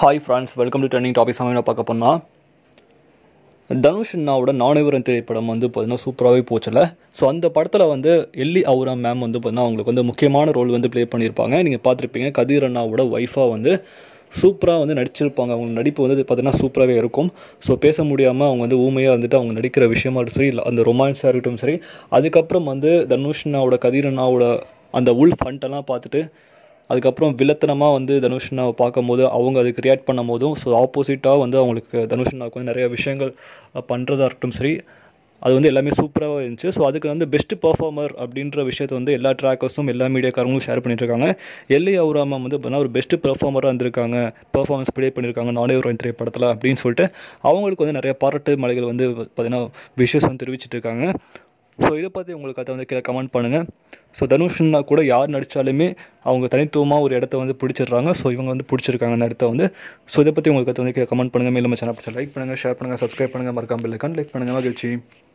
hi friends welcome to trending topic சமையல் பார்க்க போனால் தனுஷ் அண்ணாவோட நானேவரன் திரைப்படம் வந்து பார்த்தீங்கன்னா சூப்பராகவே போச்சுல ஸோ அந்த படத்தில் வந்து எல்லி அவுரா மேம் வந்து பார்த்தீங்கன்னா அவங்களுக்கு வந்து முக்கியமான ரோல் வந்து ப்ளே பண்ணியிருப்பாங்க நீங்கள் பார்த்துருப்பீங்க கதிர் அண்ணாவோட ஒய்ஃபாக வந்து சூப்பராக வந்து நடிச்சிருப்பாங்க அவங்க நடிப்பு வந்து பார்த்தீங்கன்னா சூப்பராகவே இருக்கும் ஸோ பேச முடியாமல் அவங்க வந்து ஊமையாக வந்துட்டு அவங்க நடிக்கிற விஷயமா இருக்கட்டும் சரி இல்லை அந்த ரொமான்ஸாக இருக்கட்டும் சரி அதுக்கப்புறம் வந்து தனுஷ் அண்ணாவோட கதிர் அண்ணாவோட அந்த உள் ஃபண்ட்டெல்லாம் பார்த்துட்டு அதுக்கப்புறம் வில்லத்தனமாக வந்து தனுஷ்னாவை பார்க்கும்போது அவங்க அதுக்கு ரியாக்ட் பண்ணும் போதும் ஸோ ஆப்போசிட்டாக வந்து அவங்களுக்கு தனுஷ்னாவுக்கு வந்து நிறைய விஷயங்கள் பண்ணுறதா இருக்கட்டும் சரி அது வந்து எல்லாமே சூப்பராக இருந்துச்சு ஸோ அதுக்கு வந்து பெஸ்ட் பர்ஃபார்மர் அப்படின்ற விஷயத்தை வந்து எல்லா ட்ராக்கர்ஸும் எல்லா மீடியாக்காரங்களும் ஷேர் பண்ணிட்டு இருக்காங்க எல்லை அவுராமா வந்து பார்த்தீங்கன்னா ஒரு பெஸ்ட் பெர்ஃபார்மராக இருந்திருக்காங்க பெர்ஃபார்மன்ஸ் ப்ளே பண்ணியிருக்காங்க நானே ஒரு திரைப்படத்தில் அப்படின்னு சொல்லிட்டு அவங்களுக்கு வந்து நிறைய பாராட்டு மலைகள் வந்து பார்த்தீங்கன்னா விஷஸ் வந்து தெரிவிச்சிட்டு இருக்காங்க ஸோ இதை பற்றி உங்களுக்கு அதை வந்து கீழே கமெண்ட் பண்ணுங்கள் ஸோ தனுஷ்னா கூட யார் நடித்தாலுமே அவங்க தனித்துவமாக ஒரு இடத்த வந்து பிடிச்சிடுறாங்க ஸோ இவங்க வந்து பிடிச்சிருக்காங்க அந்த இடத்த வந்து ஸோ இதை பற்றி உங்களுக்கு அதை வந்து கீழே கமெண்ட் பண்ணுங்கள் மேலும் சேனல் லைக் பண்ணுங்கள் ஷேர் பண்ணுங்கள் சப்ஸ்கிரைப் பண்ணுங்கள் மறக்காமல் பெல் லைக் பண்ணுங்கள் மகிழ்ச்சி